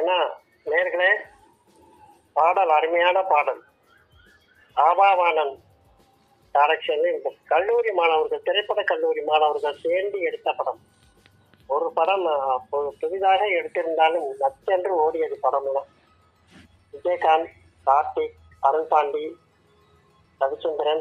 பார்த்தீங்கன்னா நேர்களே பாடல் அருமையான பாடல் ஆபாவானன் டைரக்ஷன் இந்த கல்லூரி மாணவர்கள் திரைப்பட கல்லூரி மாணவர்கள் சேர்ந்து எடுத்த படம் ஒரு படம் அஹ், பு- புதிதாக எடுத்திருந்தாலும் நச்சென்று ஓடியது படம்லாம் விஜயகாந்த் கார்த்திக் அருண் பாண்டி ரவிச்சந்திரன்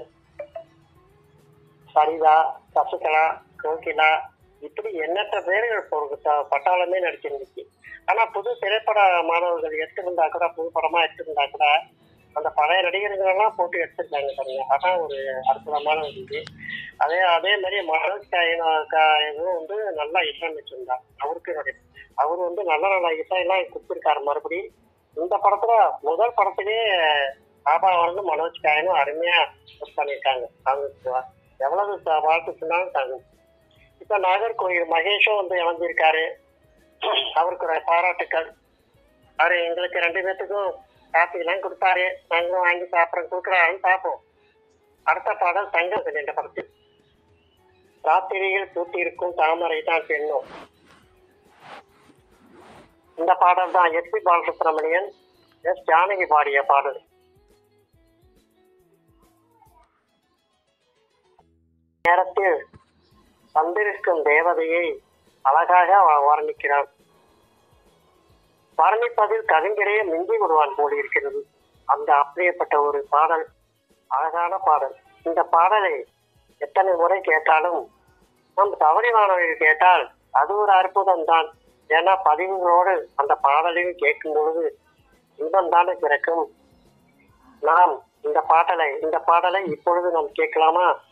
சரிதா சசிகலா கோகிலா இப்படி எண்ணற்ற பேர்கள் ஒரு த- பட்டாளமே நடிச்சிருந்துச்சு ஆனா புது திரைப்பட மாணவர்கள் எடுத்திருந்தா கூட புது படமா எடுத்திருந்தா கூட அந்த பழைய நடிகர்கள் எல்லாம் போட்டு எடுத்திருக்காங்க பாருங்க அதான் ஒரு அற்புதமான ஒரு இது அதே அதே மாதிரி மனோஜ் காயனும் வந்து நல்லா இசையமைச்சிருந்தார் அவருக்கு நடி- அவர் வந்து நல்ல நல்ல இசையெல்லாம் கொடுத்துருக்காரு மறுபடி இந்த படத்துல முதல் படத்திலே ஆபாவரனும் மனோஜ் காயனும் அருமையா ஒர்க் பண்ணியிருக்காங்க அவங்க எவ்வளவு ச- வாழ்த்து சொன்னாலும் தாங்கும் இப்ப நாகர்கோயில் மகேஷும் வந்து இணைஞ்சிருக்காரு அவருக்கு ஒரு பாராட்டுக்கள் அவரு எங்களுக்கு ரெண்டு பேர்த்துக்கும் காப்பி எல்லாம் கொடுத்தாரு நாங்களும் வாங்கி சாப்பிட்றோம் கொடுக்குறாருன்னு பார்ப்போம் அடுத்த பாடல் தங்கம் என்ற படத்தில் ராத்திரியில் பூட்டியிருக்கும் தாமரை தான் பெண்ணும் இந்த பாடல் தான் S P Balasubramanian S Janaki பாடிய பாடல் நேரத்தில் வந்திருக்கும் தேவதையை அழகாக வ- வர்ணிக்கிறான் வர்ணிப்பதில் கவிஞரையே மிஞ்சி விடுவான் போல் இருக்கிறது அந்த அப்படியேப்பட்ட ஒரு பாடல் அழகான பாடல் இந்த பாடலை எத்தனை முறை கேட்டாலும் நம் தவறி மாணவர்கள் கேட்டால் அது ஒரு அற்புதம் தான் ஏன்னா பதிவுகளோடு அந்த பாடலையும் கேட்கும் பொழுது இன்பம் தானே பிறக்கும் நாம் இந்த பாடலை இந்த பாடலை இப்பொழுது நாம் கேட்கலாமா